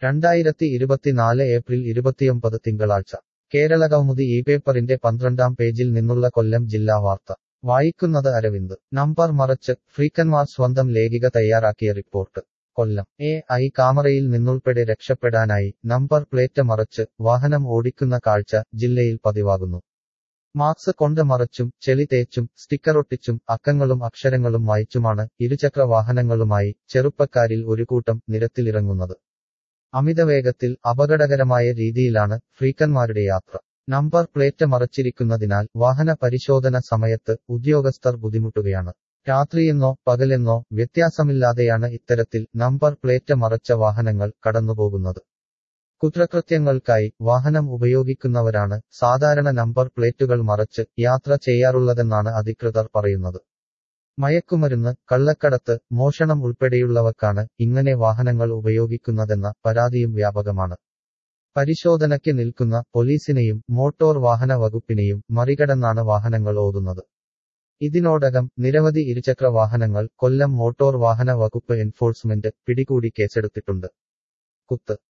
രണ്ടായിരത്തി ഇരുപത്തിനാല് ഏപ്രിൽ ഇരുപത്തിയൊമ്പത് തിങ്കളാഴ്ച കേരളകൗമുദി ഈ പേപ്പറിന്റെ പന്ത്രണ്ടാം പേജിൽ നിന്നുള്ള കൊല്ലം ജില്ലാ വാർത്ത വായിക്കുന്നത് അരവിന്ദ് നമ്പർ മറച്ച് ഫ്രീക്കന്മാർ സ്വന്തം ലേഖിക തയ്യാറാക്കിയ റിപ്പോർട്ട് കൊല്ലം എ ഐ കാമറയിൽ നിന്നുൾപ്പെടെ രക്ഷപ്പെടാനായി നമ്പർ പ്ലേറ്റ് മറച്ച് വാഹനം ഓടിക്കുന്ന കാഴ്ച ജില്ലയിൽ പതിവാകുന്നു മാക്സ് കൊണ്ട് മറച്ചും ചെളി തേച്ചും സ്റ്റിക്കറൊട്ടിച്ചും അക്കങ്ങളും അക്ഷരങ്ങളും വായിച്ചുമാണ് ഇരുചക്ര വാഹനങ്ങളുമായി ചെറുപ്പക്കാരിൽ ഒരു കൂട്ടം നിരത്തിലിറങ്ങുന്നത് അമിതവേഗത്തിൽ അപകടകരമായ രീതിയിലാണ് ഫ്രീക്കന്മാരുടെ യാത്ര നമ്പർ പ്ലേറ്റ് മറച്ചിരിക്കുന്നതിനാൽ വാഹന പരിശോധന സമയത്ത് ഉദ്യോഗസ്ഥർ ബുദ്ധിമുട്ടുകയാണ് രാത്രിയെന്നോ പകലെന്നോ വ്യത്യാസമില്ലാതെയാണ് ഇത്തരത്തിൽ നമ്പർ പ്ലേറ്റ് മറച്ച വാഹനങ്ങൾ കടന്നുപോകുന്നത് കുറ്റകൃത്യങ്ങൾക്കായി വാഹനം ഉപയോഗിക്കുന്നവരാണ് സാധാരണ നമ്പർ പ്ലേറ്റുകൾ മറച്ച് യാത്ര ചെയ്യാറുള്ളതെന്നാണ് അധികൃതർ പറയുന്നത് മയക്കുമരുന്ന് കള്ളക്കടത്ത് മോഷണം ഉൾപ്പെടെയുള്ളവക്കാണ് ഇങ്ങനെ വാഹനങ്ങൾ ഉപയോഗിക്കുന്നതെന്ന പരാതിയും വ്യാപകമാണ് പരിശോധനയ്ക്ക് നിൽക്കുന്ന പോലീസിനെയും മോട്ടോർ വാഹന വകുപ്പിനെയും മറികടന്നാണ് വാഹനങ്ങൾ ഓതുന്നത് ഇതിനോടകം നിരവധി ഇരുചക്ര വാഹനങ്ങൾ കൊല്ലം മോട്ടോർ വാഹന വകുപ്പ് എൻഫോഴ്സ്മെന്റ് പിടികൂടി കേസെടുത്തിട്ടുണ്ട് കുത്ത്